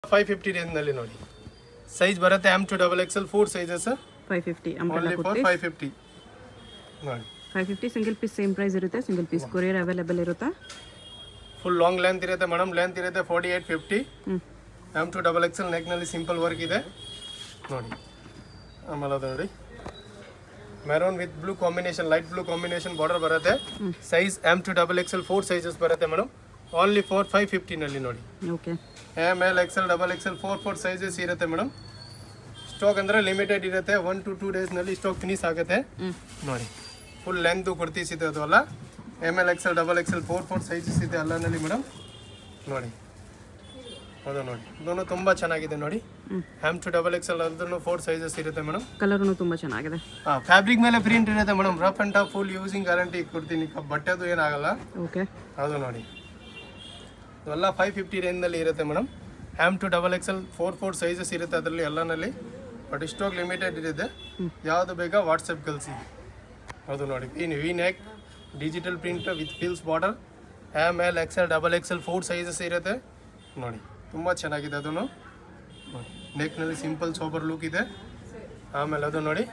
Five fifty ರೇಂಜ್ನಲ್ಲಿ ನೋಡಿ size ಬರುತ್ತೆ M to double XL four sizes five fifty umbrella only for kurti five fifty ನೋಡಿ five fifty single piece same price ಇರುತ್ತೆ single piece courier available ಇರುತ್ತಾ full long length ಇರುತ್ತೆ madam length ಇರುತ್ತೆ forty eight fifty ಹ್ಞೂ M to double XL ನೆಕ್ನಲ್ಲಿ simple work ಇದೆ ನೋಡಿ ಆಮೇಲೆ ಅದು ನೋಡಿ maroon with blue combination light blue combination border ಬರುತ್ತೆ size M to double XL four sizes ಬರುತ್ತೆ ಮೇಡಮ್ ಓನ್ಲಿ ಫೋರ್ ಫೈವ್ ಫಿಫ್ಟಿನಲ್ಲಿ ನೋಡಿ okay M L XL double XL four four sizes ಇರುತ್ತೆ ಮೇಡಮ್ ಸ್ಟಾಕ್ ಅಂದರೆ ಲಿಮಿಟೆಡ್ ಇರುತ್ತೆ one to two ಡೇಸ್ನಲ್ಲಿ stock finish ಆಗುತ್ತೆ ಹ್ಞೂ ನೋಡಿ ಫುಲ್ ಲೆಂತ್ ಕುರ್ತೀಸ್ ಇದೆ ಅದು ಅಲ್ಲ M L XL double XL four four sizes ಇದೆ ಅಲ್ಲನಲ್ಲಿ ಮೇಡಮ್ ನೋಡಿ ಅದು ನೋಡಿ ಇದನ್ನು ತುಂಬ ಚೆನ್ನಾಗಿದೆ ನೋಡಿ ಹ್ಞೂ ಎಮ್ ಟು ಡಬಲ್ ಎಕ್ಸೆಲ್ ಅದ್ರೂ ಫೋರ್ ಸೈಜಸ್ ಇರುತ್ತೆ ಮೇಡಮ್ ಕಲರ್ನು ತುಂಬ ಚೆನ್ನಾಗಿದೆ ಹಾಂ ಫ್ಯಾಬ್ರಿಕ್ ಮೇಲೆ ಪ್ರಿಂಟ್ ಇರುತ್ತೆ madam rough and tough full using guarantee ಕೊಡ್ತೀನಿ ಕ- ಬಟ್ಟೆದು ಏನಾಗಲ್ಲ ಓಕೆ ಅದು ನೋಡಿ ಇವೆಲ್ಲ ಫೈವ್ ಫಿಫ್ಟಿ ರೇಂಜ್ನಲ್ಲಿ ಇರುತ್ತೆ madam M to double XL four four sizes ಇರುತ್ತೆ ಅದರಲ್ಲಿ ಎಲ್ಲನಲ್ಲಿ ಬಟ್ ಇಷ್ಟೋಗಿ ಲಿಮಿಟೆಡ್ ಇರುತ್ತೆ ಯಾವುದು ಬೇಗ ವಾಟ್ಸಪ್ ಕಳಿಸಿ ಅದು ನೋಡಿ V V neck digital print with frills border M L XL double XL four sizes ಇರುತ್ತೆ ನೋಡಿ ತುಂಬ ಚೆನ್ನಾಗಿದೆ ಅದನ್ನು ನೋಡಿ ನೆಕ್ನಲ್ಲಿ ಸಿಂಪಲ್ ಸೋಬರ್ ಲುಕ್ ಇದೆ ಆಮೇಲೆ ಅದು ನೋಡಿ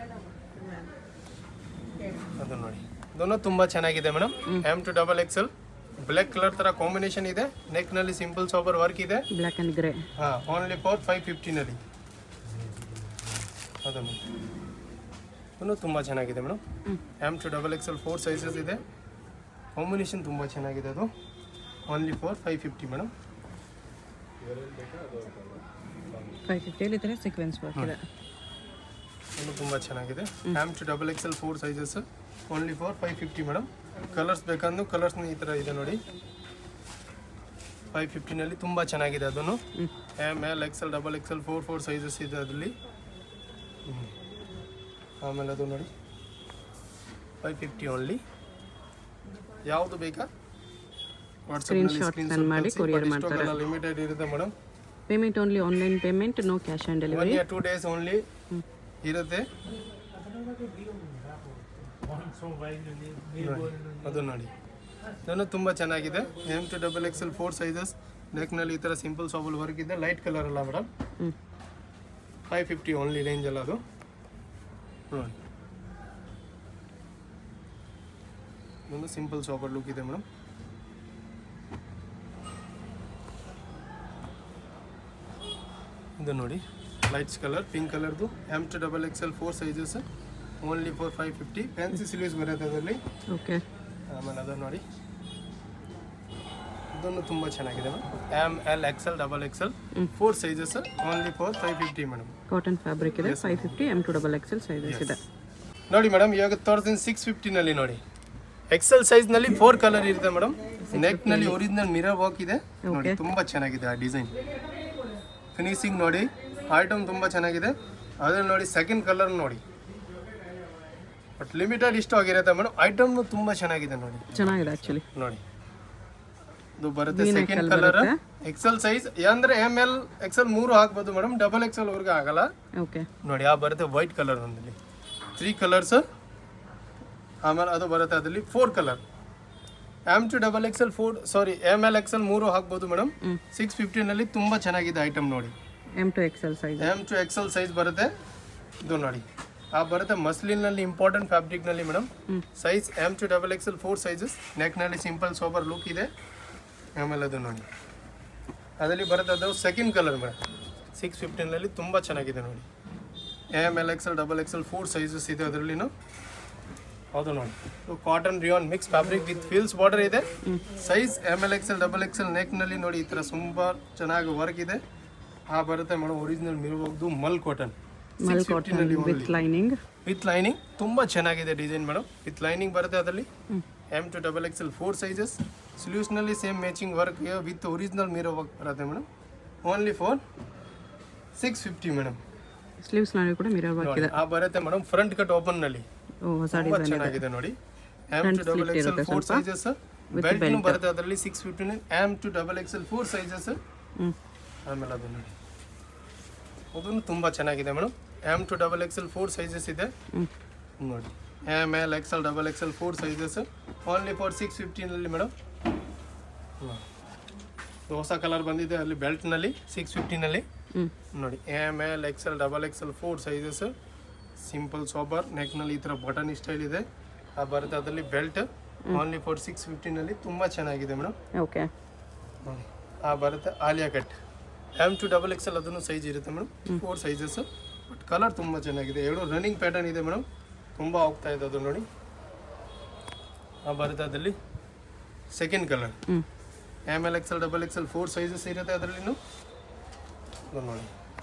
ಅದು ನೋಡಿ ಅದನ್ನು ತುಂಬ ಚೆನ್ನಾಗಿದೆ madam M to double XL black colour ಥರ ಕಾಂಬಿನೇಷನ್ ಇದೆ ನೆಕ್ನಲ್ಲಿ ಸಿಂಪಲ್ ಸೋಬರ್ ವರ್ಕ್ ಇದೆ ಬ್ಲ್ಯಾಕ್ ಆ್ಯಂಡ್ ಗ್ರೇ ಹಾಂ ಓನ್ಲಿ ಫಾರ್ ಫೈವ್ ಫಿಫ್ಟಿನಲ್ಲಿ ಅದನ್ನು ಅದನ್ನು ತುಂಬ ಚೆನ್ನಾಗಿದೆ ಮೇಡಮ್ ಹ್ಞೂ M to double XL four sizes ಇದೆ ಕಾಂಬಿನೇಷನ್ ತುಂಬ ಚೆನ್ನಾಗಿದೆ ಅದು only for five fifty madam five ಫಿಫ್ಟಿಯಲ್ಲಿ ಈ ಥರ ಸೀಕ್ವೆನ್ಸ್ ವರ್ಕ್ ಇದೆ ಇನ್ನು ತುಂಬ ಚೆನ್ನಾಗಿದೆ M to double XL four sizes only for five fifty madam colours ಬೇಕಂದು ಕಲರ್ಸ್ನ ಈ ಥರ ಇದೆ ನೋಡಿ ಫೈವ್ ಫಿಫ್ಟಿನಲ್ಲಿ ತುಂಬ ಚೆನ್ನಾಗಿದೆ ಅದನ್ನು ಹ್ಞೂ M L XL double XL four four sizes ಇದೆ ಅದರಲ್ಲಿ ಹ್ಮ್. ಆಮೇಲೆ ಅದು ನೋಡಿ ಫೈವ್ ಫಿಫ್ಟಿ ಓನ್ಲಿ ಯಾವುದು ಬೇಕಾ Screenshot send ಮಾಡಿ courier ಮಾಡ್ತಾರೆ. ಲಿಮಿಟೆಡ್ ಇರುತ್ತೆ madam payment only online payment no cash on on delivery year two days only ಇರುತ್ತೆ ನೋಡಿ, ಅದು ನೋಡಿ ಇದನ್ನು ತುಂಬ ಚೆನ್ನಾಗಿದೆ M to double XL four sizes ನೆಕ್ನಲ್ಲಿ ಈ ಥರ ಸಿಂಪಲ್ ಸಾಬಲ್ ವರ್ಕ್ ಇದೆ ಲೈಟ್ ಕಲರ್ ಅಲ್ಲ ಮೇಡಮ್ ಹ್ಞೂ ಫೈವ್ ಫಿಫ್ಟಿ ಓನ್ಲಿ ರೇಂಜ್ ಅಲ್ಲ ಅದು ನೋಡಿ ಒಂದು ಸಿಂಪಲ್ ಸಾಬರ್ ಲುಕ್ ಇದೆ ಮೇಡಮ್ ಇದು ನೋಡಿ ಲೈಟ್ಸ್ ಕಲರ್ ಪಿಂಕ್ ಕಲರ್ದು M to double XL four sizes only for five fifty fancy sleeves ಬರುತ್ತೆ ಅದರಲ್ಲಿ ಓಕೆ ಆಮೇಲೆ ಅದನ್ನು ನೋಡಿ ಇದನ್ನು ತುಂಬ ಚೆನ್ನಾಗಿದೆ M L XL double XL four sizes only for five fifty madam cotton fabric ಇದೆ five fifty M to double XL sizes ಇದೆ ನೋಡಿ ಮೇಡಮ್ ಇವಾಗ ತೋರಿಸ್ತೀನಿ ಸಿಕ್ಸ್ ಫಿಫ್ಟಿನಲ್ಲಿ ನೋಡಿ ಎಕ್ಸೆಲ್ ಸೈಜ್ನಲ್ಲಿ ಫೋರ್ ಕಲರ್ ಇರುತ್ತೆ ಮೇಡಮ್ ನೆಕ್ನಲ್ಲಿ ಒರಿಜಿನಲ್ ಮಿರರ್ ವರ್ಕ್ ಇದೆ ನೋಡಿ ತುಂಬ ಚೆನ್ನಾಗಿದೆ ಆ ಡಿಸೈನ್ ಫಿನಿಶಿಂಗ್ ನೋಡಿ ಐಟಮ್ ತುಂಬ ಚೆನ್ನಾಗಿದೆ ಅದ್ರಲ್ಲಿ ನೋಡಿ ಸೆಕೆಂಡ್ ಕಲರ್ ನೋಡಿ ಬಟ್ ಲಿಮಿಟೆಡ್ ಇಷ್ಟು ಆಗಿರುತ್ತೆ ಮೇಡಮ್ ಐಟಮ್ನು ತುಂಬ ಚೆನ್ನಾಗಿದೆ ನೋಡಿ ಚೆನ್ನಾಗಿದೆ ಆ್ಯಕ್ಚುಲಿ ನೋಡಿ ಇದು ಬರುತ್ತೆ V neck ಸೆಕೆಂಡ್ ಅಲ್ಲಿ ಕಲರ್ ಬರುತ್ತೆ. ಎಕ್ಸೆಲ್ ಸೈಜ್ ಅಂದ್ರೆ ಎಮ್ ಎಲ್ ಎಕ್ಸೆಲ್ ಮೂರು ಹಾಕ್ಬೋದು ಮೇಡಮ್ ಡಬಲ್ ಎಕ್ಸೆಲ್ ವರ್ಗ ಆಗಲ್ಲ ಓಕೆ ನೋಡಿ ಆ ಬರುತ್ತೆ ವೈಟ್ ಕಲರ್ ಒಂದಲ್ಲಿ ತ್ರೀ ಕಲರ್ಸ್ ಆಮೇಲೆ ಅದು ಬರುತ್ತೆ ಅದರಲ್ಲಿ four colour M to double XL four sorry M L XL ಮೂರು ಹಾಕ್ಬೋದು ಮೇಡಮ್ ಹ್ಞೂ ಸಿಕ್ಸ್ ಫಿಫ್ಟಿನಲ್ಲಿ ತುಂಬ ಚೆನ್ನಾಗಿದೆ ಐಟಮ್ ನೋಡಿ M to XL size M to XL size ಬರುತ್ತೆ ಇದು ನೋಡಿ ಆ ಬರುತ್ತೆ ಮಸ್ಲಿನಲ್ಲಿ ಇಂಪಾರ್ಟೆಂಟ್ ಫ್ಯಾಬ್ರಿಕ್ನಲ್ಲಿ ಮೇಡಮ್ ಹ್ಞೂ size M to double XL four sizes ನೆಕ್ನಲ್ಲಿ ಸಿಂಪಲ್ ಸೋಬರ್ ಲುಕ್ ಇದೆ ಆಮೇಲೆ ಅದು ನೋಡಿ ಅದರಲ್ಲಿ ಬರುತ್ತೆ ಅದು ಸೆಕೆಂಡ್ ಕಲರ್ ಮೇಡಮ್ ಸಿಕ್ಸ್ ಫಿಫ್ಟೀನಲ್ಲಿ ತುಂಬ ಚೆನ್ನಾಗಿದೆ ನೋಡಿ M L XL double XL four sizes ಇದೆ ಅದರಲ್ಲಿನು ಹೌದು ನೋಡಿ cotton rayon mix fabric with frills border ಇದೆ size M L XL double XL ನೆಕ್ನಲ್ಲಿ ನೋಡಿ ಈ ಥರ ತುಂಬ ಚೆನ್ನಾಗಿ ವರ್ಕ್ ಇದೆ ಆ ಬರುತ್ತೆ madam original ಮಿರುವುದು mul cotton mul cotton with lining with lining ತುಂಬ ಚೆನ್ನಾಗಿದೆ ಡಿಸೈನ್ ಮೇಡಮ್ ವಿತ್ ಲೈನಿಂಗ್ ಬರುತ್ತೆ ಅದರಲ್ಲಿ ಹ್ಞೂ M to double XL four sizes ಸ್ಲೀವ್ಸ್ನಲ್ಲಿ same matching work with original mirror work ಬರುತ್ತೆ madam only for six fifty madam ಸ್ಲೀವ್ಸ್ನಲ್ಲಿ ಕೂಡ mirror work ಇದೆ ಆ ಬರುತ್ತೆ ಮೇಡಮ್ ಫ್ರಂಟ್ ಕಟ್ ಓಪನ್ನಲ್ಲಿ ಓ ಹೊಸ ತುಂಬ ಡಿಸೈನ್ ಇದೆ ಚೆನ್ನಾಗಿದೆ ನೋಡಿ M to Front double slit XL ಇರುತ್ತೆ ಫೋರ್ ಸ್ವಲ್ಪ. Sizes With belt belt. ಬರುತ್ತೆ ಅದರಲ್ಲಿ ಸಿಕ್ಸ್ ಫಿಫ್ಟಿನ M to double XL four sizes ಹ್ಞೂ ಆಮೇಲೆ ಅದು ನೋಡಿ ಅದನ್ನು ತುಂಬ ಚೆನ್ನಾಗಿದೆ madam M to double XL four sizes ಇದೆ ಹ್ಞೂ ನೋಡಿ M L XL double XL four sizes only for six ಫಿಫ್ಟೀನಲ್ಲಿ ಮೇಡಮ್ ಇದು ಹೊಸ ಕಲರ್ ಬಂದಿದೆ ಅಲ್ಲಿ ಬೆಲ್ಟ್ನಲ್ಲಿ ಸಿಕ್ಸ್ ಫಿಫ್ಟಿನಲ್ಲಿ ಹ್ಞೂ ನೋಡಿ M L XL double XL four sizes simple sober ನೆಕ್ನಲ್ಲಿ ಈ ಥರ ಬಟನ್ ಸ್ಟೈಲ್ ಇದೆ ಆ ಬರುತ್ತೆ ಅದರಲ್ಲಿ ಬೆಲ್ಟ್ ಓನ್ಲಿ ಫೋರ್ ಸಿಕ್ಸ್ ಫಿಫ್ಟಿನಲ್ಲಿ ತುಂಬ ಚೆನ್ನಾಗಿದೆ ಮೇಡಮ್ ಓಕೆ ನೋಡಿ ಆ ಬರುತ್ತೆ Alia cut M to double XL ಅದನ್ನು ಸೈಜ್ ಇರುತ್ತೆ madam four sizes but colour ತುಂಬ ಚೆನ್ನಾಗಿದೆ ಎರಡು ರನ್ನಿಂಗ್ ಪ್ಯಾಟರ್ನ್ ಇದೆ ಮೇಡಮ್ ತುಂಬ ಹೋಗ್ತಾ ಇದೆ ಅದು ನೋಡಿ ಆ ಬರುತ್ತೆ ಅದರಲ್ಲಿ ಸೆಕೆಂಡ್ ಕಲರ್ ಹ್ಞೂ M L XL double XL four sizes ಇರುತ್ತೆ ಅದರಲ್ಲಿ ನೋಡಿ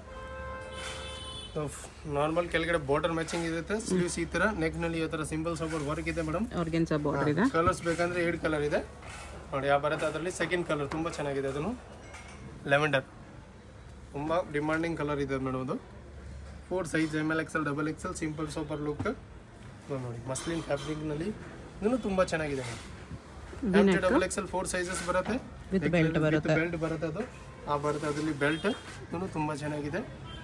ನಾರ್ಮಲ್ ಕೆಳಗಡೆ ಬಾರ್ಡರ್ ಮ್ಯಾಚಿಂಗ್ ಇರುತ್ತೆ ಸ್ಲೀವ್ಸ್ ಈ ಥರ ನೆಕ್ನಲ್ಲಿ ಈ ಥರ ಸಿಂಬಲ್ ಸಾಬರ್ ವರ್ಕ್ ಇದೆ ಮೇಡಮ್ ಆರ್ಗೆನ್ಸ ಬಾರ್ಡರ್ ಇದೆ ಕಲರ್ಸ್ ಬೇಕಂದ್ರೆ ಎರಡು ಕಲರ್ ಇದೆ ನೋಡಿ ಆ ಬರುತ್ತೆ ಅದರಲ್ಲಿ ಸೆಕೆಂಡ್ ಕಲರ್ ತುಂಬ ಚೆನ್ನಾಗಿದೆ ಅದನ್ನು ಲೆವೆಂಡರ್ ತುಂಬ ಡಿಮಾಂಡಿಂಗ್ ಕಲರ್ ಇದೆ ಮೇಡಮ್ ಅದು four size M L XL double XL simple super look ನೋಡಿ ಮಸ್ಲಿನ್ ಫ್ಯಾಬ್ರಿಕ್ನಲ್ಲಿ ಇದನ್ನು ತುಂಬ ಚೆನ್ನಾಗಿದೆ M to double XL four sizes ಬರುತ್ತೆ ವಿತ್ ಬೆಲ್ಟ್ ಬರುತ್ತೆ ಬೆಲ್ಟ್ ಬರುತ್ತೆ ಅದು ಆ ಬರುತ್ತೆ ಅದರಲ್ಲಿ ಬೆಲ್ಟ್ ಇದನ್ನು ತುಂಬ ಚೆನ್ನಾಗಿದೆ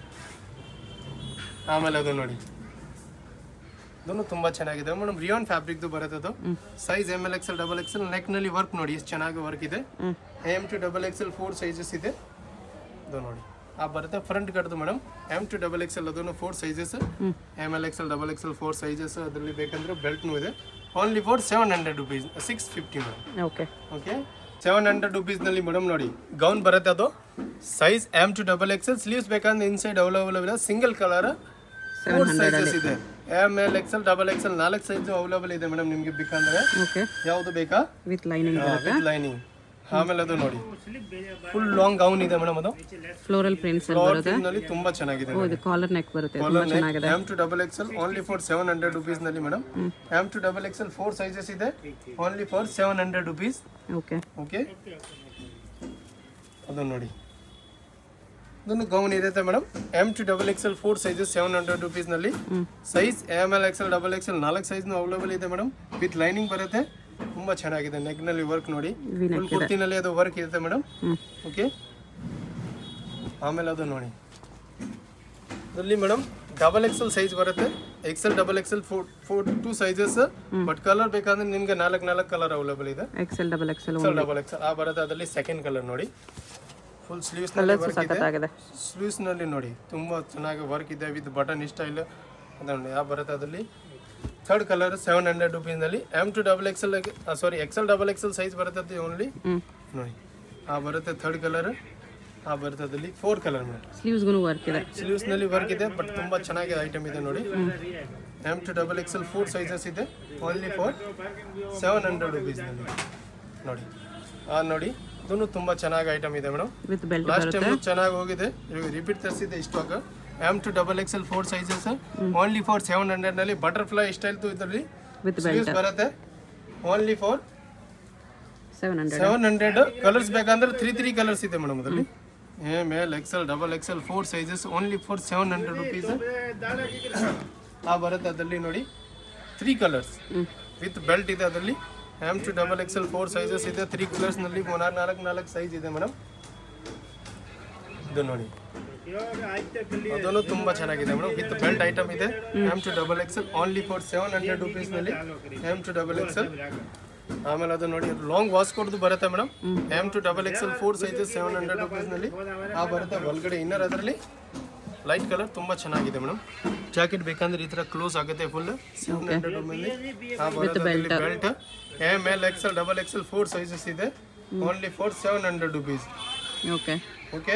ಆಮೇಲೆ ಅದು ನೋಡಿ ಇದನ್ನು ತುಂಬ ಚೆನ್ನಾಗಿದೆ ಮೇಡಮ್ ರಿಯಾನ್ ಫ್ಯಾಬ್ರಿಕ್ದು ಬರುತ್ತೆ ಅದು size M L XL double XL ನೆಕ್ನಲ್ಲಿ ವರ್ಕ್ ನೋಡಿ ಎಷ್ಟು ಚೆನ್ನಾಗಿ ವರ್ಕ್ ಇದೆ ಹ್ಞೂ M to double XL four sizes ಇದೆ ಇದು ನೋಡಿ ಆ ಬರುತ್ತೆ ಫ್ರಂಟ್ ಕಟ್ದು madam M to double XL ಅದನ್ನು four sizes M L XL double XL four sizes ಅದರಲ್ಲಿ ಬೇಕಂದ್ರೆ ಬೆಲ್ಟ್ನೂ ಇದೆ only for seven hundred rupees six fifty madam okay okay seven hundred ರುಪೀಸ್ನಲ್ಲಿ ಮೇಡಮ್ ನೋಡಿ ಗೌನ್ ಬರುತ್ತೆ ಅದು size M to double XL sleeves ಬೇಕಂದ್ರೆ ಇನ್ಸೈಡ್ ಅವೈಲೇಬಲ್ ಇದೆ ಸಿಂಗಲ್ ಕಲರ್ ಫೋರ್ ಸೈಜಸ್ ಇದೆ M L XL double XL ನಾಲ್ಕು size available ಇದೆ madam ನಿಮಗೆ ಬೇಕಂದ್ರೆ ಓಕೆ ಯಾವುದು ಬೇಕಾ ವಿತ್ ಲೈನಿಂಗ್ ಬರುತ್ತೆ ವಿತ್ ಲೈನಿಂಗ್ ಆಮೇಲೆ ಅದು ನೋಡಿ ಫುಲ್ ಲಾಂಗ್ ಗೌನ್ ಇದೆ ಮೇಡಮ್ ಅದು ಫ್ಲೋರಲ್ ಪ್ರಿಂಟ್ಸ್ ಅಲ್ಲಿ ಬರುತ್ತೆ ನಲ್ಲಿ ತುಂಬಾ ಚೆನ್ನಾಗಿದೆ ಓ ಇದು ಕಾಲರ್ ನೆಕ್ ಬರುತ್ತೆ ತುಂಬಾ ಚೆನ್ನಾಗಿದೆ M to double XL only for seven hundred rupees ನಲ್ಲಿ madam M to double XL four sizes ಇದೆ only for seven hundred rupees okay okay ಅದು ನೋಡಿ ಇದನ್ನು ಗೌನ್ ಇರುತ್ತೆ madam M to double XL four sizes seven hundred ರುಪೀಸ್ನಲ್ಲಿ size M L XL double XL ನಾಲ್ಕು ಸೈಜ್ನು available ಇದೆ madam with lining ಬರುತ್ತೆ ತುಂಬ ಚೆನ್ನಾಗಿದೆ ನೆಕ್ನಲ್ಲಿ ವರ್ಕ್ ನೋಡಿ V-neck ಫುಲ್ ಕುರ್ತಿನಲ್ಲಿ ಅದು ವರ್ಕ್ ಇರುತ್ತೆ ಮೇಡಮ್ ಹ್ಞೂ ಓಕೆ ಆಮೇಲೆ ಅದು ನೋಡಿ ಅದರಲ್ಲಿ ಮೇಡಮ್ ಡಬಲ್ ಎಕ್ಸೆಲ್ ಸೈಜ್ ಬರುತ್ತೆ XL double XL four four two sizes but colour ಬೇಕಂದ್ರೆ ನಿಮ್ಗೆ ನಾಲ್ಕು ನಾಲ್ಕು ಕಲರ್ ಅವೈಲೇಬಲ್ ಇದೆ XL double XL XL double XL ಆ ಬರುತ್ತೆ ಅದರಲ್ಲಿ ಸೆಕೆಂಡ್ ಕಲರ್ ನೋಡಿ ಫುಲ್ ಸ್ಲೀವ್ಸ್ ನಲ್ಲಿ ಕಲರ್ಸ್ ವರ್ಕ್ ಇದೆ ಸಖತ್ತಾಗಿದೆ ಸ್ಲೀವ್ಸ್ ನಲ್ಲಿ ನೋಡಿ ತುಂಬಾ ಚೆನ್ನಾಗಿ ವರ್ಕ್ ಇದೆ ವಿತ್ ಬಟನ್ ಸ್ಟೈಲ್ ಅದನ್ನು ಯಾವ ಬರುತ್ತೆ ಅದರಲ್ಲಿ ಥರ್ಡ್ ಕಲರ್ ಸೆವೆನ್ ಹಂಡ್ರೆಡ್ ರುಪೀಸ್ನಲ್ಲಿ M to double XL sorry XL double XL size ಬರುತ್ತೆ ಓನ್ಲಿ ಹ್ಞೂ ನೋಡಿ ಆ ಬರುತ್ತೆ ಥರ್ಡ್ ಕಲರ್ ಆ ಬರುತ್ತೆ ಅದರಲ್ಲಿ ಫೋರ್ ಕಲರ್ ಮೇಡಮ್ ಸ್ಲೀವ್ಸ್ಗೂ ವರ್ಕ್ ಇದೆ ಸ್ಲೀವ್ಸ್ ನಲ್ಲಿ ವರ್ಕ್ ಇದೆ ಬಟ್ ತುಂಬಾ ಚೆನ್ನಾಗಿ ಐಟಮ್ ಇದೆ ನೋಡಿ M to double XL four sizes ಇದೆ ಓನ್ಲಿ ಫಾರ್ ಸೆವೆನ್ ಹಂಡ್ರೆಡ್ ರುಪೀಸ್ನಲ್ಲಿ ನೋಡಿ ಆ ನೋಡಿ ಇದನ್ನು ತುಂಬಾ ಚೆನ್ನಾಗಿ ಐಟಮ್ ಇದೆ ಮೇಡಮ್ ವಿತ್ ಬೆಲ್ಟ್ ಲಾಸ್ಟ್ ಬರುತ್ತೆ ಟೈಮ್ ಚೆನ್ನಾಗಿ ಹೋಗಿದೆ ರಿಪೀಟ್ ತರಿಸಿದೆ ಇಷ್ಟವಾಗ M to double XL four sizes only for seven hundred ನಲ್ಲಿ ಬಟರ್ಫ್ಲೈ ಸ್ಟೈಲ್ ಇದರಲ್ಲಿ ವಿತ್ ಬೆಲ್ಟ್ ಸ್ಲೀವ್ಸ್ ಬರುತ್ತೆ only for seven hundred seven hundred colours ಬೇಕಂದ್ರೆ ತ್ರೀ ತ್ರೀ ಕಲರ್ಸ್ ಇದೆ ಮೇಡಮ್ ಅದರಲ್ಲಿ M L XL double XL four sizes only for seven hundred rupees ಆ ಬರುತ್ತೆ ಅದರಲ್ಲಿ ನೋಡಿ ತ್ರೀ ಕಲರ್ಸ್ ಹ್ಞೂ ವಿತ್ ಬೆಲ್ಟ್ ಇದೆ ಅದರಲ್ಲಿ M to double XL four sizes ಇದೆ ತ್ರೀ ಕಲರ್ಸ್ನಲ್ಲಿ ನಾಲ್ಕು ನಾಲ್ಕು ನಾಲ್ಕು ಸೈಜ್ ಇದೆ ಮೇಡಮ್ ಇದು ನೋಡಿ ಅದನ್ನು ತುಂಬಾ ಚೆನ್ನಾಗಿದೆ ಮೇಡಮ್ ವಿತ್ ಬೆಲ್ಟ್ ಐಟಮ್ ಇದೆ M to double XL only for seven hundred ರುಪೀಸ್ನಲ್ಲಿ ಎಮ್ ಟು ಡಬಲ್ ಎಕ್ಸೆಲ್ ಆಮೇಲೆ ಅದು ನೋಡಿ ಲಾಂಗ್ ವಾಸ್ ಕೊಡ್ದು ಬರುತ್ತೆ madam M to double XL four sizes seven hundred ರುಪೀಸ್ನಲ್ಲಿ ಆ ಬರುತ್ತೆ ಒಳಗಡೆ ಇನ್ನರ್ ಅದರಲ್ಲಿ ಲೈಟ್ ಕಲರ್ ತುಂಬಾ ಚೆನ್ನಾಗಿದೆ ಮೇಡಮ್ ಜಾಕೆಟ್ ಬೇಕಂದ್ರೆ ಈ ತರ ಕ್ಲೋಸ್ ಆಗುತ್ತೆ ಫುಲ್ ಸೆವೆನ್ ಹಂಡ್ರೆಡ್ ರುಪೀಸ್ನಲ್ಲಿ ಆ ಬರುತ್ತೆ belt M L XL double XL four sizes ಇದೆ only for seven hundred rupees okay okay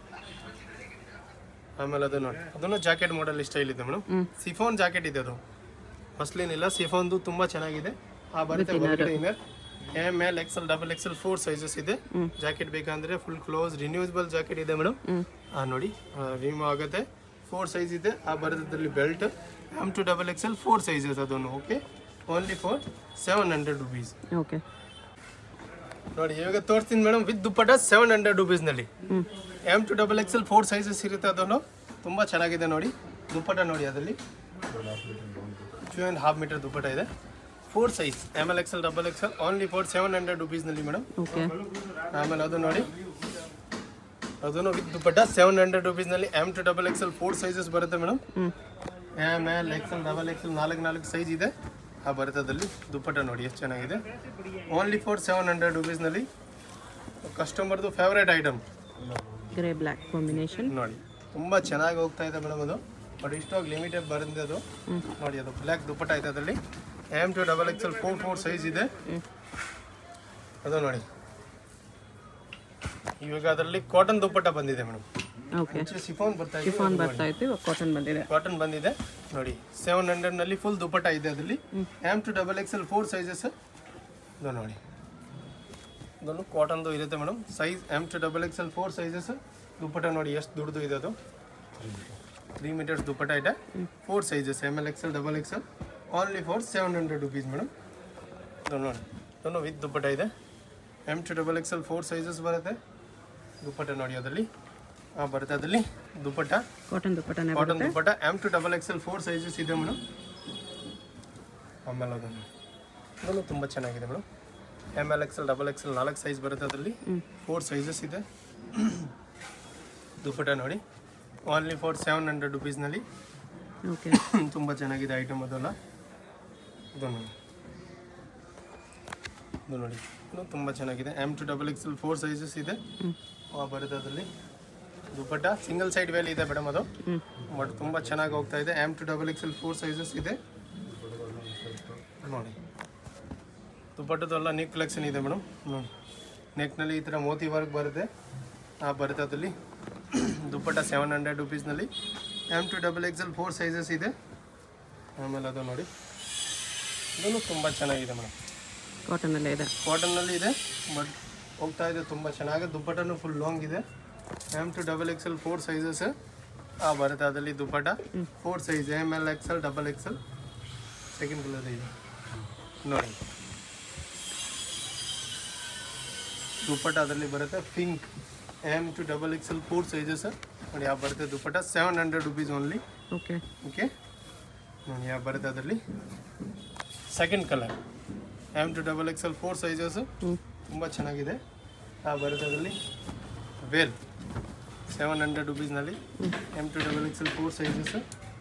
ಆಮೇಲೆ ಅದು ನೋಡಿ ಅದನ್ನು ಜಾಕೆಟ್ ಮಾಡೆಲ್ ಸ್ಟೈಲ್ ಇದೆ ಮೇಡಮ್ ಹ್ಮ್. ಸಿಫೋನ್ ಜಾಕೆಟ್ ಇದೆ ಅದು ಮಸ್ಲಿನ್ ಇಲ್ಲ ಸಿಫೋನ್ದು ತುಂಬಾ ಚೆನ್ನಾಗಿದೆ ಆ ಬರುತ್ತೆ ಹೊರಗಡೆ inner M L XL double XL four sizes ಇದೆ ಜಾಕೆಟ್ ಬೇಕಂದ್ರೆ ಫುಲ್ ಕ್ಲೋಸ್ ರಿನ್ಯೂಸಬಲ್ ಜಾಕೆಟ್ ಇದೆ ಮೇಡಮ್ ಹ್ಞೂ ಆ ನೋಡಿ ರಿಮೂವ್ ಆಗುತ್ತೆ ಫೋರ್ ಸೈಜ್ ಇದೆ ಆ ಬರೋದ್ರಲ್ಲಿ belt M to double XL four sizes ಅದನ್ನು okay only for seven hundred rupees okay ನೋಡಿ ಇವಾಗ ತೋರಿಸ್ತೀನಿ madam with dupatta seven hundred ರುಪೀಸ್ನಲ್ಲಿ ಹ್ಞೂ M to double XL four sizes ಇರುತ್ತೆ ಅದನ್ನು ತುಂಬ ಚೆನ್ನಾಗಿದೆ ನೋಡಿ ದುಪ್ಪಟ ನೋಡಿ ಅದರಲ್ಲಿ two and half metre dupatta ಇದೆ four size M L XL double XL only for seven hundred ರುಪೀಸ್ನಲ್ಲಿ ಮೇಡಮ್ ಓಕೆ ಆಮೇಲೆ ಅದು ನೋಡಿ ಅದನ್ನು ವಿತ್ ದುಪ್ಪಟ ಸೆವೆನ್ ಹಂಡ್ರೆಡ್ ರುಪೀಸ್ನಲ್ಲಿ M to double XL four sizes ಬರುತ್ತೆ ಮೇಡಮ್ ಹ್ಞೂ M L XL double XL ನಾಲ್ಕು ನಾಲ್ಕು ಸೈಜ್ ಇದೆ ಆ ಬರ್ತದಲ್ಲಿ ದುಪ್ಪಟ ನೋಡಿ ಎಷ್ಟು ಚೆನ್ನಾಗಿದೆ ಓನ್ಲಿ ಫಾರ್ ಸೆವೆನ್ ಹಂಡ್ರೆಡ್ ರುಪೀಸ್ನಲ್ಲಿ ಕಸ್ಟಮರ್ದು favourite item grey black combination ನೋಡಿ ತುಂಬ ಚೆನ್ನಾಗಿ ಹೋಗ್ತಾ ಇದೆ ಮೇಡಮ್ ಅದು ಬಟ್ ಇಷ್ಟವಾಗಿ ಲಿಮಿಟೆಡ್ ಬರುತ್ತೆ ಅದು ಹ್ಮ್. ನೋಡಿ ಅದು ಬ್ಲ್ಯಾಕ್ ದುಪ್ಪಟ್ಟ ಐತೆ ಅದರಲ್ಲಿ M to double X L four four size ಇದೆ ಹ್ಞೂ ಅದು ನೋಡಿ ಇವಾಗ ಅದರಲ್ಲಿ ಕಾಟನ್ ದುಪ್ಪಟ್ಟ ಬಂದಿದೆ ಮೇಡಮ್ ಓಕೆ ಮುಂಚೆ ಸಿಫಾನ್ ಬರ್ತಾ ಇದೆ ಟಿಫಾನ್ ಬರ್ತಾ ಇತ್ತು ಇವಾಗ ಕಾಟನ್ ಬಂದಿದೆ ಕಾಟನ್ ಬಂದಿದೆ ನೋಡಿ ಸೆವೆನ್ ಹಂಡ್ರೆಡ್ನಲ್ಲಿ ಫುಲ್ ದುಪ್ಪಟ್ಟ ಇದೆ ಅದರಲ್ಲಿ M to double X L four sizes ಇದು ನೋಡಿ ಇದನ್ನು ಕಾಟನ್ದು ಇರುತ್ತೆ madam size M to double X L four sizes dupatta ನೋಡಿ ಎಷ್ಟು ದುಡ್ದು ಇದೆ ಅದು ತ್ರೀ ಮೀಟರ್ಸ್ ದುಪ್ಪಟ್ಟ ಇದೆ four sizes M L X L double X L only for seven hundred rupees madam ಇದು ನೋಡಿ ಇದನ್ನು ವಿತ್ ದುಪ್ಪಟ್ಟ ಇದೆ M to double X L four sizes ಬರುತ್ತೆ ದುಪ್ಪಟ್ಟ ನೋಡಿ ಅದರಲ್ಲಿ ಹಾಂ ಬರುತ್ತೆ ಅದರಲ್ಲಿ ದುಪ್ಪಟ್ಟ ಕಾಟನ್ ದುಪ್ಪಟ್ಟನೆ cotton dupatta M to double X L four sizes ಇದೆ ಮೇಡಮ್ ಆಮೇಲೆ ಅದನ್ನು ಇದನ್ನು ತುಂಬ ಚೆನ್ನಾಗಿದೆ madam M L X L double X L ನಾಲ್ಕು ಸೈಜ್ ಬರುತ್ತೆ ಅದರಲ್ಲಿ ಹ್ಞೂ ಫೋರ್ ಸೈಜಸ್ ಇದೆ ದುಪ್ಪಟ್ಟ ನೋಡಿ ಓನ್ಲಿ ಫಾರ್ ಸೆವೆನ್ ಹಂಡ್ರೆಡ್ ರುಪೀಸ್ನಲ್ಲಿ ಓಕೆ ತುಂಬ ಚೆನ್ನಾಗಿದೆ ಐಟಮ್ ಅದೆಲ್ಲ ಇದು ನೋಡಿ ಇದು ನೋಡಿ ಇದು ತುಂಬ ಚೆನ್ನಾಗಿದೆ M to double X L four sizes ಇದೆ ಹ್ಞೂ ಆ, ಬರುತ್ತೆ ಅದರಲ್ಲಿ ದುಪ್ಪಟ್ಟ ಸಿಂಗಲ್ ಸೈಡ್ ವೇಲ್ ಇದೆ ಮೇಡಮ್ ಅದು ಹ್ಞೂ ಬಟ್ ತುಂಬ ಚೆನ್ನಾಗಿ ಹೋಗ್ತಾ ಇದೆ M to double X L four sizes ಇದೆ ನೋಡಿ ದುಪ್ಪಟ್ಟದೆಲ್ಲ ನೆಕ್ ಕಲೆಕ್ಷನ್ ಇದೆ ಮೇಡಮ್ ನೋಡಿ ನೆಕ್ನಲ್ಲಿ ಈ ಥರ ಮೋತಿ ವರ್ಕ್ ಬರುತ್ತೆ ಆ ಬರುತ್ತೆ ಅದಲ್ಲಿ ದುಪ್ಪಟ್ಟ ಸೆವೆನ್ ಹಂಡ್ರೆಡ್ ರುಪೀಸ್ನಲ್ಲಿ M to double X L four sizes ಇದೆ ಆಮೇಲೆ ಅದು ನೋಡಿ ಇದನ್ನು ತುಂಬ ಚೆನ್ನಾಗಿದೆ ಮೇಡಮ್ ಕಾಟನಲ್ಲೇ ಇದೆ ಕಾಟನ್ನಲ್ಲಿ ಇದೆ ಬಟ್ ಹೋಗ್ತಾ ಇದೆ ತುಂಬ ಚೆನ್ನಾಗಿದೆ ದುಪ್ಪಟ್ಟನು ಫುಲ್ ಲಾಂಗ್ ಇದೆ M to double X L four sizes ಆ ಬರುತ್ತೆ ಅದರಲ್ಲಿ dupatta four size M L X L double X L second colour ಇದೆ ನೋಡಿ ದುಪ್ಪಟ್ಟ ಅದರಲ್ಲಿ ಬರುತ್ತೆ pink M to double X L four sizes ನೋಡಿ ಯಾವ ಬರುತ್ತೆ dupatta seven hundred rupees only okay okay ನೋಡಿ ಯಾವ ಬರುತ್ತೆ ಅದರಲ್ಲಿ second colour M to double X L four sizes ಹ್ಞೂ ತುಂಬ ಚೆನ್ನಾಗಿದೆ ಆ ಬರುತ್ತೆ ಅದರಲ್ಲಿ ವೇಲ್ ಸೆವೆನ್ ಹಂಡ್ರೆಡ್ ರುಪೀಸ್ನಲ್ಲಿ M to double X L four sizes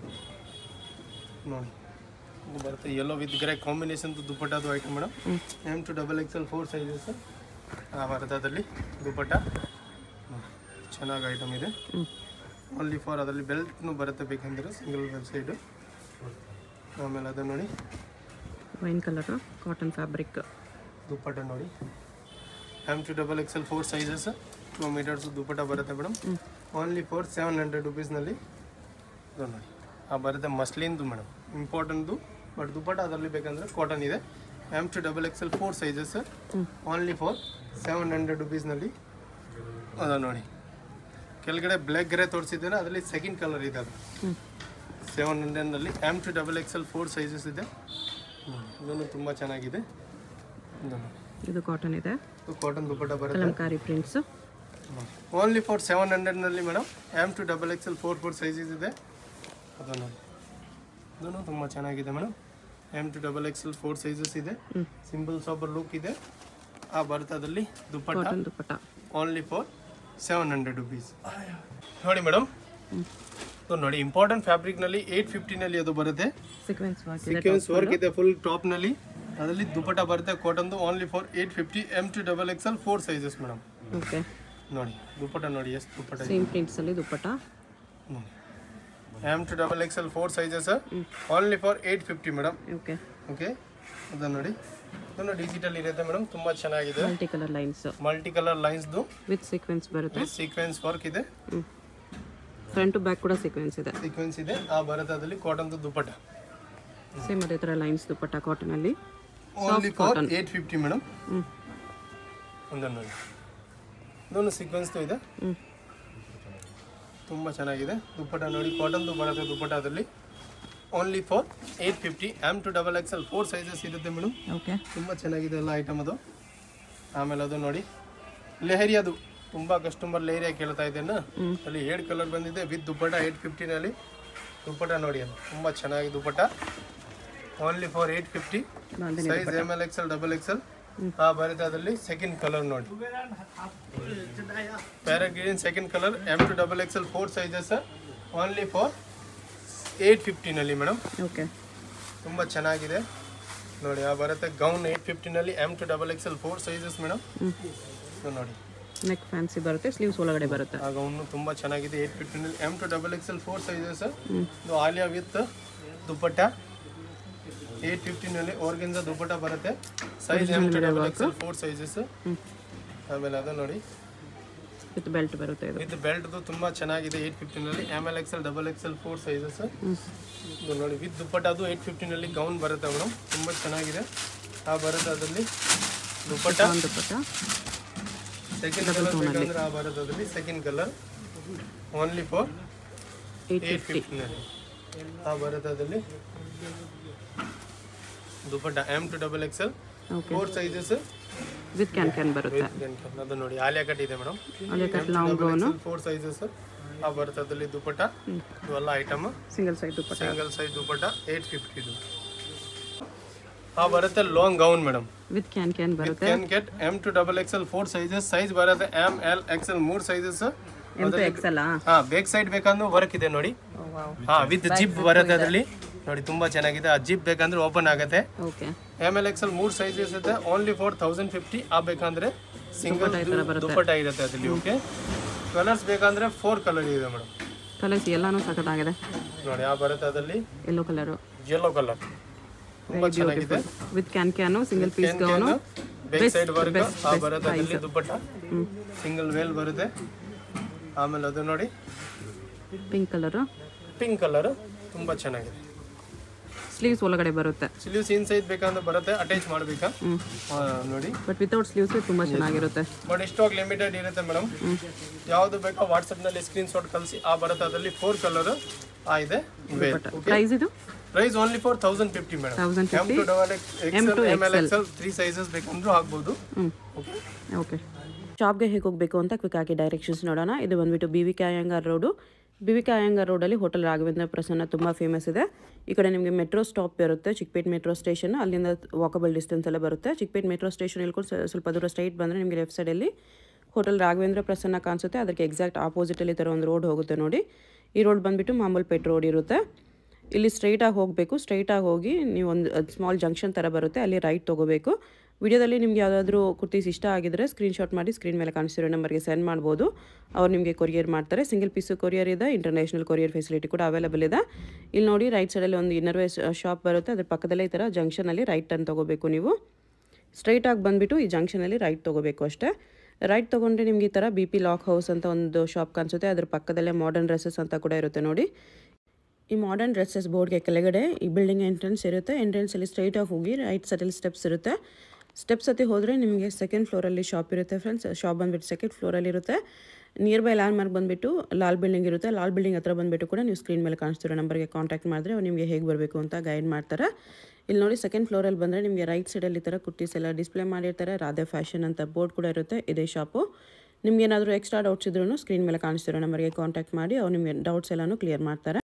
ನೋಡಿ ಇದು ಬರುತ್ತೆ ಯೆಲ್ಲೋ ವಿತ್ ಗ್ರೇ ಕಾಂಬಿನೇಷನ್ ದುಪ್ಪಟ್ಟದು ಐಟಮ್ ಮೇಡಮ್ ಹ್ಞೂ M to double X L four sizes ಆ ಬರುತ್ತೆ ಅದರಲ್ಲಿ ದುಪ್ಪಟ್ಟ ನೋಡಿ, ಚೆನ್ನಾಗಿ ಐಟಮ್ ಇದೆ ಹ್ಞೂ ಓನ್ಲಿ ಫಾರ್ ಅದರಲ್ಲಿ ಬೆಲ್ಟ್ನು ಬರುತ್ತೆ ಬೇಕಂದ್ರೆ ಸಿಂಗಲ್ ವೆಬ್ಸೈಟು ಆಮೇಲೆ ಅದು ನೋಡಿ wine colour cotton fabric dupatta ನೋಡಿ M to double X L four sizes two metres dupatta ಬರುತ್ತೆ ಮೇಡಮ್ ಹ್ಞೂ ಓನ್ಲಿ ಫೋರ್ ಸೆವೆನ್ ಹಂಡ್ರೆಡ್ ರುಪೀಸ್ನಲ್ಲಿ ಇದು ನೋಡಿ ಆ ಬರುತ್ತೆ ಮಸ್ಲಿನ್ದು ಮೇಡಮ್ ಇಂಪಾರ್ಟೆಂಟ್ದು ಬಟ್ ದುಪ್ಪಟ್ಟ ಅದರಲ್ಲಿ ಬೇಕಂದರೆ ಕಾಟನ್ ಇದೆ M to double X L four sizes ಹ್ಞೂ ಓನ್ಲಿ ಫಾರ್ ಸೆವೆನ್ ಹಂಡ್ರೆಡ್ ರುಪೀಸ್ನಲ್ಲಿ ಅದು ನೋಡಿ ಕೆಳಗಡೆ ಬ್ಲ್ಯಾಕ್ ಗ್ರೇ ತೋರಿಸಿದ್ದೇನೆ ಅದರಲ್ಲಿ ಸೆಕೆಂಡ್ ಕಲರ್ ಇದೆ ಅದು ಹ್ಞೂ ಸೆವೆನ್ ಹಂಡ್ರೆಡ್ನಲ್ಲಿ M to double X L four sizes ಇದೆ ಹ್ಮ್. ಇದನ್ನು ತುಂಬ ಚೆನ್ನಾಗಿದೆ ಇದು ನೋಡಿ. ಇದು ಕಾಟನ್ ಇದೆ ಇದು ಕಾಟನ್ ದುಪ್ಪಟ್ಟ ಬರುತ್ತೆ Kalamkari prints only for seven ಹಂಡ್ರೆಡ್ನಲ್ಲಿ madam M to double X L four four sizes ಇದೆ ಅದು ನೋಡಿ ಇದೂ ತುಂಬ ಚೆನ್ನಾಗಿದೆ madam M to double X L four sizes ಇದೆ ಹ್ಞೂ ಸಿಂಪಲ್ ಸಾಬರ್ ಲುಕ್ ಇದೆ ಆ ಬರ್ತದಲ್ಲಿ dupatta cotton dupatta only for seven hundred rupees ನೋಡಿ ಮೇಡಮ್ ಹ್ಞೂ ನೋಡಿ ಇಂಪಾರ್ಟೆಂಟ್ ಫ್ಯಾಬ್ರಿಕ್ನಲ್ಲಿ ಏಯ್ಟ್ ಫಿಫ್ಟಿನಲ್ಲಿ ಅದು ಬರುತ್ತೆ ಸೀಕ್ವೆನ್ಸ್ ವರ್ಕ್ ಇದೆ ಸೀಕ್ವೆನ್ಸ್ ವರ್ಕ್ ಇದೆ ಫುಲ್ ಟಾಪ್ನಲ್ಲಿ ಅದರಲ್ಲಿ ದುಪ್ಪಟ್ಟ ಬರುತ್ತೆ ಕಾಟನ್ದು only for eight fifty M to double X L four sizes madam okay ನೋಡಿ ದುಪ್ಪಟ್ಟ ನೋಡಿ ಎಷ್ಟು ದುಪ್ಪಟ್ಟ ಇದೆ ಸೇಮ್ ಪ್ರಿಂಟ್ಸಲ್ಲಿ dupatta M to double X L four sizes only for eight fifty madam okay okay ಅದನ್ನು ನೋಡಿ ಇದನ್ನು ಡಿಜಿಟಲ್ ಇರುತ್ತೆ ಮೇಡಮ್ ತುಂಬ ಚೆನ್ನಾಗಿದೆ multi colour lines multi colour ಲೈನ್ಸ್ದು ವಿತ್ ಸೀಕ್ವೆನ್ಸ್ ಬರುತ್ತೆ ಸೀಕ್ವೆನ್ಸ್ ವರ್ಕ್ ಇದೆ ಹ್ಞೂ ಫ್ರಂಟ್ ಟು ಬ್ಯಾಕ್ ಕೂಡ ಸೀಕ್ವೆನ್ಸ್ ಇದೆ ಸೀಕ್ವೆನ್ಸ್ ಇದೆ ಆ ಬರುತ್ತೆ ಅದರಲ್ಲಿ ಕಾಟನ್ದು ದುಪ್ಪಟ್ಟ ಸೇಮ್ ಅದೇ ಥರ ಲೈನ್ಸ್ ದುಪ್ಪಟ್ಟ ಕಾಟನಲ್ಲಿ only for eight fifty madam ಹ್ಞೂ ಒಂದನ್ನು ನೋಡಿ ಇದೊಂದು ಸೀಕ್ವೆನ್ಸ್ದು ಇದೆ ಹ್ಞೂ ತುಂಬ ಚೆನ್ನಾಗಿದೆ ದುಪ್ಪಟ್ಟ ನೋಡಿ ಕಾಟನ್ದು ಬರುತ್ತೆ ದುಪ್ಪಟ್ಟ ಅದರಲ್ಲಿ only for eight fifty M to double X L four sizes ಇರುತ್ತೆ ಮೇಡಮ್ ಓಕೆ ತುಂಬ ಚೆನ್ನಾಗಿದೆ ಎಲ್ಲ ಐಟಮ್ ಅದು ಆಮೇಲೆ ಅದು ನೋಡಿ ಲೆಹರಿ ಅದು ತುಂಬ ಕಸ್ಟಮರ್ ಲೆಹರಿಯ ಕೇಳ್ತಾ ಇದ್ದೇನೆ ಹ್ಞೂ ಅಲ್ಲಿ ಏಡ್ ಕಲರ್ ಬಂದಿದೆ ವಿತ್ ದುಪ್ಪಟ್ಟ ಏಯ್ಟ್ ಫಿಫ್ಟಿನಲ್ಲಿ ದುಪ್ಪಟ್ಟ ನೋಡಿ ಅದು ತುಂಬ ಚೆನ್ನಾಗಿ dupatta only for eight fifty bandhani size M L X L double X L ಆ ಬರುತ್ತೆ ಅದರಲ್ಲಿ ಸೆಕೆಂಡ್ ಕಲರ್ ನೋಡಿ parrot green second colour M to double X L four sizes only for eight ಫಿಫ್ಟಿನಲ್ಲಿ ಮೇಡಮ್ ಓಕೆ ತುಂಬ ಚೆನ್ನಾಗಿದೆ ನೋಡಿ ಆ ಬರುತ್ತೆ ಗೌನ್ ಏಯ್ಟ್ ಫಿಫ್ಟಿನಲ್ಲಿ M to double X L four sizes madam ಹ್ಞೂ ನೋಡಿ ನೆಕ್ ಫ್ಯಾನ್ಸಿ ಬರುತ್ತೆ ಸ್ಲೀವ್ಸ್ ಒಳಗಡೆ ಬರುತ್ತೆ ಆ ಗೌನು ತುಂಬ ಚೆನ್ನಾಗಿದೆ ಏಟ್ ಫಿಫ್ಟಿನಲ್ಲಿ M to double X L four sizes ಇದು ಆಲಿಯಾ ವಿತ್ ದುಪ್ಪಟ್ಟ ಏಟ್ ಫಿಫ್ಟಿನಲ್ಲಿ ಓರ್ಗಿಂದ ದುಪ್ಪಟ್ಟ ಬರುತ್ತೆ size M to double X L four sizes ಆಮೇಲೆ ಅದು ನೋಡಿ ವಿತ್ ಬೆಲ್ಟ್ ಬರುತ್ತೆ ಇದು ವಿತ್ ಬೆಲ್ಟ್ದು ತುಂಬ ಚೆನ್ನಾಗಿದೆ ಏಟ್ ಫಿಫ್ಟಿನಲ್ಲಿ M L X L double X L four sizes ಇದು ನೋಡಿ ವಿತ್ ದುಪ್ಪಟ್ಟ ಅದು ಏಟ್ ಫಿಫ್ಟಿನಲ್ಲಿ ಗೌನ್ ಬರುತ್ತೆ ಮೇಡಮ್ ತುಂಬ ಚೆನ್ನಾಗಿದೆ ಆ ಬರುತ್ತೆ ಅದರಲ್ಲಿ ದುಪ್ಪಟ್ಟ ಒಂದು ದುಪ್ಪಟ್ಟ ಸೆಕೆಂಡ್ ಕಲರ್ ಬೇಕಂದ್ರೆ ಆ ಬರುತ್ತೆ ಅದರಲ್ಲಿ second colour only for eight eight ಫಿಫ್ಟಿನಲ್ಲಿ ಆ ಬರುತ್ತೆ ಅದರಲ್ಲಿ dupatta M to double X L okay four sizes with can can ಬರುತ್ತೆ ಅದು ನೋಡಿ ಆಲಿಯಾ ಕಟ್ ಇದೆ ಮೇಡಮ್ ಅಲ್ಲೇ cut long gown four sizes ಆ ಬರುತ್ತೆ ಅದರಲ್ಲಿ ದುಪ್ಪಟ್ಟ ಇವೆಲ್ಲ item single side dupatta single size dupatta eight ಫಿಫ್ಟಿದು ಆ ಬರುತ್ತೆ long gown madam with can can ಬರುತ್ತೆ can get M to double X L four sizes size ಬರುತ್ತೆ ಎಮ್ ಎಲ್ ಎಕ್ಸ್ ಎಲ್ ಮೂರು ಸೈಜಸ್ ಎಮ್ ಟು ಎಕ್ಸ್ ಅಲ್ಲ ಹಾ ಬೇಕ್ ಸೈಡ್ ಬೇಕಂದ್ರೆ ವರ್ಕ್ ಇದೆ ನೋಡಿ ಹಾ ವಿತ್ ಜಿಪ್ ಬರುತ್ತೆ ಅದರಲ್ಲಿ ನೋಡಿ ತುಂಬಾ ಚೆನ್ನಾಗಿದೆ ಆ ಜಿಪ್ ಬೇಕಂದ್ರೆ ಓಪನ್ ಆಗುತ್ತೆ okay M L X L ಮೂರು ಸೈಜಸ್ ಇದೆ ಓನ್ಲಿ ಫಾರ್ ತೌಸಂಡ್ ಫಿಫ್ಟಿ ಆ ಬೇಕಂದ್ರೆ ಸಿಂಗಲ್ ದುಪ್ಪಟ್ಟ ಇರುತ್ತೆ ಅದರಲ್ಲಿ ಓಕೆ ಕಲರ್ಸ್ ಬೇಕಂದ್ರೆ ಫೋರ್ ಕಲರ್ ಇದೆ ಮೇಡಮ್ ಕಲರ್ಸ್ ಎಲ್ಲಾನು ಸಖತ್ತಾಗಿದೆ ನೋಡಿ ಆ ಬರುತ್ತೆ ಅದರಲ್ಲಿ ಯೆಲ್ಲೋ ಕಲರು ಯೆಲ್ಲೋ ಕಲರ್ ತುಂಬಾ ಚೆನ್ನಾಗಿದೆ with can can single piece gown back side work ಆ ಬರುತ್ತೆ ಅದರಲ್ಲಿ ದುಪ್ಪಟ್ಟ ಸಿಂಗಲ್ ವೇಲ್ ಬರುತ್ತೆ ಆಮೇಲೆ ಅದು ನೋಡಿ ಪಿಂಕ್ ಕಲರು ಪಿಂಕ್ ಕಲರ್ ತುಂಬಾ ಚೆನ್ನಾಗಿದೆ ಸ್ಲೀವ್ಸ್ ಒಳಗಡೆ ಬರುತ್ತೆ ಸ್ಲೀವ್ಸ್ ಇನ್ ಸೈಜ್ ಬೇಕಂದ್ರೆ ಬರುತ್ತೆ ಅಟ್ಯಾಚ್ ಮಾಡಬೇಕಾ ಹ್ಮ್. ನೋಡಿ ಬಟ್ ವಿತೌಟ್ ಸ್ಲೀವ್ಸ್ ತುಂಬ ಚೆನ್ನಾಗಿರುತ್ತೆ ಬಟ್ ಸ್ಟಾಕ್ ಲಿಮಿಟೆಡ್ ಇರುತ್ತೆ ಮೇಡಮ್ ಯಾವುದು ಬೇಕೋ ವಾಟ್ಸಪ್ನಲ್ಲಿ ಸ್ಕ್ರೀನ್ ಶಾಟ್ ಕಳಿಸಿ ಆ ಬರುತ್ತೆ ಅದರಲ್ಲಿ ಫೋರ್ ಕಲರ್ ಆ ಇದೆ ವೇಲ್ ಪ್ರೈಸ್ ಇದು price only for thousand fifty madam thousand M to double X M L X L three sizes ಬೇಕಂದ್ರೂ ಆಗ್ಬೋದು ಹ್ಞೂ ಓಕೆ ಓಕೆ ಶಾಪ್ಗೆ ಹೇಗೆ ಹೋಗಬೇಕು ಅಂತ ಕ್ವಿಕ್ ಆಗಿ ಡೈರೆಕ್ಷನ್ಸ್ ನೋಡೋಣ ಇದು ಬಂದ್ಬಿಟ್ಟು B V K Iyengar road B V K Iyengar ರೋಡಲ್ಲಿ ಹೋಟೆಲ್ ರಾಘವೇಂದ್ರ ಪ್ರಸನ್ನ ತುಂಬ ಫೇಮಸ್ ಇದೆ ಈ ಕಡೆ ನಿಮಗೆ ಮೆಟ್ರೋ ಸ್ಟಾಪ್ ಇರುತ್ತೆ ಚಿಕ್ಕಪೇಟ್ ಮೆಟ್ರೋ ಸ್ಟೇಷನ್ ಅಲ್ಲಿಂದ ವಾಕಬಲ್ ಡಿಸ್ಟೆನ್ಸ್ ಎಲ್ಲ ಬರುತ್ತೆ ಚಿಕ್ಕಪೇಟ್ ಮೆಟ್ರೋ ಸ್ಟೇಷನ್ ಇಳ್ಕೊಂಡು ಸ್ವ- ಸ್ವಲ್ಪ ದೂರ ಸ್ಟ್ರೈಟ್ ಬಂದರೆ ನಿಮಗೆ ಲೆಫ್ಟ್ ಸೈಡಲ್ಲಿ ಹೋಟೆಲ್ ರಾಘವೇಂದ್ರ ಪ್ರಸನ್ನ ಕಾಣಿಸುತ್ತೆ ಅದಕ್ಕೆ ಎಕ್ಸಾಕ್ಟ್ ಆಪೋಸಿಟಲ್ಲಿ ಈ ಥರ ಒಂದು ರೋಡ್ ಹೋಗುತ್ತೆ ನೋಡಿ ಈ ರೋಡ್ ಬಂದುಬಿಟ್ಟು ಮಾಮೂಲ್ಪೇಟ್ ರೋಡ್ ಇರುತ್ತೆ ಇಲ್ಲಿ ಸ್ಟ್ರೈಟಾಗಿ ಹೋಗಬೇಕು ಸ್ಟ್ರೈಟಾಗಿ ಹೋಗಿ ನೀವು ಒಂದು ಸ್ಮಾಲ್ ಜಂಕ್ಷನ್ ಥರ ಬರುತ್ತೆ ಅಲ್ಲಿ ರೈಟ್ ತೊಗೋಬೇಕು ವಿಡಿಯೋದಲ್ಲಿ ನಿಮ್ಗೆ ಯಾವುದಾದ್ರೂ ಕುರ್ತೀಸ್ ಇಷ್ಟ ಆಗಿದ್ರೆ ಸ್ಕ್ರೀನ್ಶಾಟ್ ಮಾಡಿ ಸ್ಕ್ರೀನ್ ಮೇಲೆ ಕಾಣಿಸ್ತಿರೋ ನಂಬರ್ಗೆ ಸೆಂಡ್ ಮಾಡ್ಬೋದು ಅವ್ರು ನಿಮಗೆ ಕೊರಿಯರ್ ಮಾಡ್ತಾರೆ ಸಿಂಗಲ್ ಪೀಸು ಕೊರಿಯರ್ ಇದೆ ಇಂಟರ್ನ್ಯಾಷನಲ್ ಕೊರಿಯರ್ ಫೆಸಿಲಿಟಿ ಕೂಡ ಅವೈಲೇಬಲ್ ಇದೆ ಇಲ್ಲಿ ನೋಡಿ ರೈಟ್ ಸೈಡಲ್ಲಿ ಒಂದು ಇನ್ನರ್ ವೇಸ್ ಶಾಪ್ ಬರುತ್ತೆ ಅದ್ರ ಪಕ್ಕದಲ್ಲೇ ಈ ಥರ ಜಂಕ್ಷನಲ್ಲಿ ರೈಟ್ ಟರ್ನ್ ತೊಗೋಬೇಕು ನೀವು ಸ್ಟ್ರೈಟಾಗಿ ಬಂದುಬಿಟ್ಟು ಈ ಜಂಕ್ಷನಲ್ಲಿ ರೈಟ್ ತೊಗೋಬೇಕು ಅಷ್ಟೇ ರೈಟ್ ತೊಗೊಂಡ್ರೆ ನಿಮ್ಗೆ ಈ ಥರ ಬಿ ಪಿ ಲಾಕ್ ಹೌಸ್ ಅಂತ ಒಂದು ಶಾಪ್ ಕಾಣಿಸುತ್ತೆ ಅದ್ರ ಪಕ್ಕದಲ್ಲೇ ಮಾಡರ್ನ್ ಡ್ರೆಸ್ಸಸ್ ಅಂತ ಕೂಡ ಇರುತ್ತೆ ನೋಡಿ ಈ ಮಾಡರ್ನ್ ಡ್ರೆಸ್ಸಸ್ ಬೋರ್ಡ್ಗೆ ಕೆಳಗಡೆ ಈ ಬಿಲ್ಡಿಂಗ್ ಎಂಟ್ರೆನ್ಸ್ ಇರುತ್ತೆ ಎಂಟ್ರೆನ್ಸಲ್ಲಿ ಸ್ಟ್ರೈಟಾಗಿ ಹೋಗಿ ರೈಟ್ ಸೈಡಲ್ಲಿ ಸ್ಟೆಪ್ಸ್ ಇರುತ್ತೆ ಸ್ಟೆಪ್ಸ್ ಹತ್ತಿ ಹೋದರೆ ನಿಮಗೆ ಸೆಕೆಂಡ್ ಫ್ಲೋರಲ್ಲಿ ಶಾಪ್ ಇರುತ್ತೆ ಫ್ರೆಂಡ್ಸ್ ಶಾಪ್ ಬಂದುಬಿಟ್ಟು ಸೆಕೆಂಡ್ ಫ್ಲೋರಲ್ಲಿ ಇರುತ್ತೆ ನಿಯರ್ ಬೈ ಲ್ಯಾಂಡ್ ಮಾರ್ಕ್ ಬಂದುಬಿಟ್ಟು ಲಾಲ್ ಬಿಲ್ಡಿಂಗ್ ಇರುತ್ತೆ ಲಾಲ್ ಬಿಲ್ಡಿಂಗ್ ಹತ್ರ ಬಂದುಬಿಟ್ಟು ಕೂಡ ನೀವು ಸ್ಕ್ರೀನ್ ಮೇಲೆ ಕಾಣಿಸ್ತಿರೋ ನಂಬರ್ಗೆ ಕಾಂಟ್ಯಾಕ್ಟ್ ಮಾಡಿದ್ರೆ ಅವ್ರು ನಿಮಗೆ ಹೇಗೆ ಬರಬೇಕು ಅಂತ ಗೈಡ್ ಮಾಡ್ತಾರೆ ಇಲ್ಲಿ ನೋಡಿ ಸೆಕೆಂಡ್ ಫ್ಲೋರಲ್ಲಿ ಬಂದರೆ ನಿಮಗೆ ರೈಟ್ ಸೈಡಲ್ಲಿ ಈ ಥರ ಕುರ್ತೀಸ್ ಎಲ್ಲ ಡಿಸ್ಪ್ಲೇ ಮಾಡಿರ್ತಾರೆ ರಾಧೆ ಫ್ಯಾಷನ್ ಅಂತ ಬೋರ್ಡ್ ಕೂಡ ಇರುತ್ತೆ ಇದೇ ಶಾಪು ನಿಮ್ಗೆ ಏನಾದರೂ ಎಕ್ಸ್ಟ್ರಾ ಡೌಟ್ಸ್ ಇದ್ರೂ ಸ್ಕ್ರೀನ್ ಮೇಲೆ ಕಾಣಿಸ್ತಿರೋ ನಂಬರ್ಗೆ ಕಾಂಟ್ಯಾಕ್ಟ್ ಮಾಡಿ ಅವ್ರು ನಿಮಗೆ ಡೌಟ್ಸ್ ಎಲ್ಲನೂ ಕ್ಲಿಯರ್ ಮಾಡ್ತಾರೆ